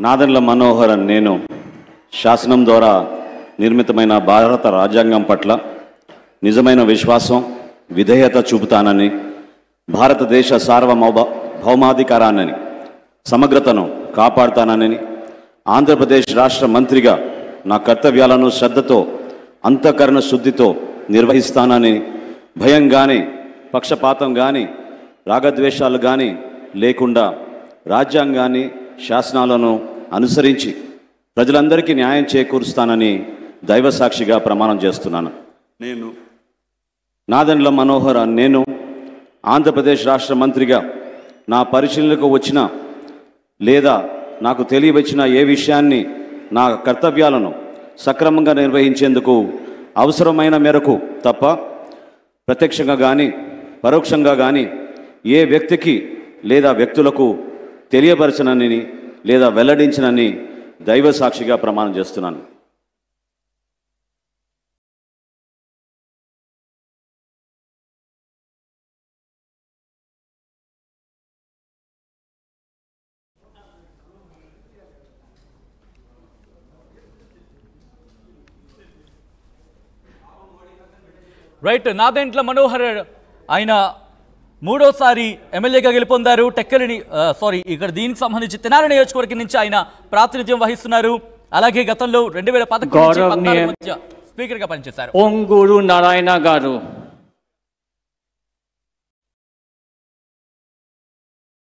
నాదెండ్ల మనోహరన్ నేను శాసనం ద్వారా నిర్మితమైన భారత రాజ్యాంగం పట్ల నిజమైన విశ్వాసం విధేయత చూపుతానని భారతదేశ సార్వభౌమ భౌమాధికారాన్ని సమగ్రతను కాపాడుతానని ఆంధ్రప్రదేశ్ రాష్ట్ర మంత్రిగా నా కర్తవ్యాలను శ్రద్ధతో అంతఃకరణ శుద్ధితో నిర్వహిస్తానని భయం కానీ పక్షపాతం కానీ రాగద్వేషాలు కానీ లేకుండా రాజ్యాంగాన్ని శాసనాలను అనుసరించి ప్రజలందరికీ న్యాయం చేకూరుస్తానని దైవ సాక్షిగా ప్రమాణం చేస్తున్నాను నేను నాదెండ్ల మనోహర్ నేను ఆంధ్రప్రదేశ్ రాష్ట్ర మంత్రిగా నా పరిశీలనకు వచ్చిన లేదా నాకు తెలియవచ్చిన ఏ విషయాన్ని నా కర్తవ్యాలను సక్రమంగా నిర్వహించేందుకు అవసరమైన మేరకు తప్ప ప్రత్యక్షంగా కానీ పరోక్షంగా కానీ ఏ వ్యక్తికి లేదా వ్యక్తులకు తెలియపరచనని లేదా వెల్లడించనని దైవ సాక్షిగా ప్రమాణం చేస్తున్నాను రైట్ నాదెంట్ల మనోహర్ ఆయన మూడోసారి ఎమ్మెల్యేగా గెలుపొందారు టెక్కలిని ఆ, సారీ ఇక్కడ దీనికి సంబంధించి తెనాలి నియోజకవర్గం నుంచి ఆయన ప్రాతినిధ్యం వహిస్తున్నారు అలాగే గతంలో రెండు వేల పదకొండు నుంచి గౌరవనీయ- పద్నాలుగు మధ్య స్పీకర్గా పనిచేశారు పొంగూరు నారాయణ గారు